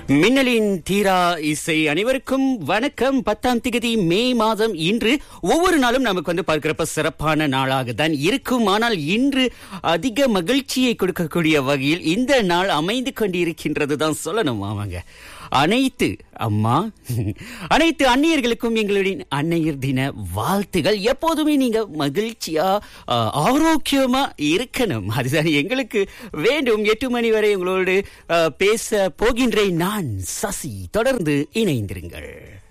மின்னலின் தீரா இசை அனைவருக்கும் வணக்கம் பத்தாம் திகதி மே மாதம் இன்று ஒவ்வொரு நாளும் நமக்கு வந்து பார்க்கிறப்ப சிறப்பான நாளாக தான் இருக்கும் ஆனால் இன்று அதிக மகிழ்ச்சியை கொடுக்கக்கூடிய வகையில் இந்த நாள் அமைந்து கொண்டிருக்கின்றது தான் சொல்லணும் ஆமாங்க அனைத்து அம்மா அனைத்து அந்நியர்களுக்கும் எங்களுடைய அன்னையர் தின வாழ்த்துகள் எப்போதுமே நீங்க மகிழ்ச்சியா ஆ, ஆரோக்கியமா இருக்கணும் அதுதான் எங்களுக்கு வேண்டும் எட்டு மணி வரை உங்களோடு ஆ, பேச போகின்றேன் நான் சசி தொடர்ந்து இணைந்திருங்கள்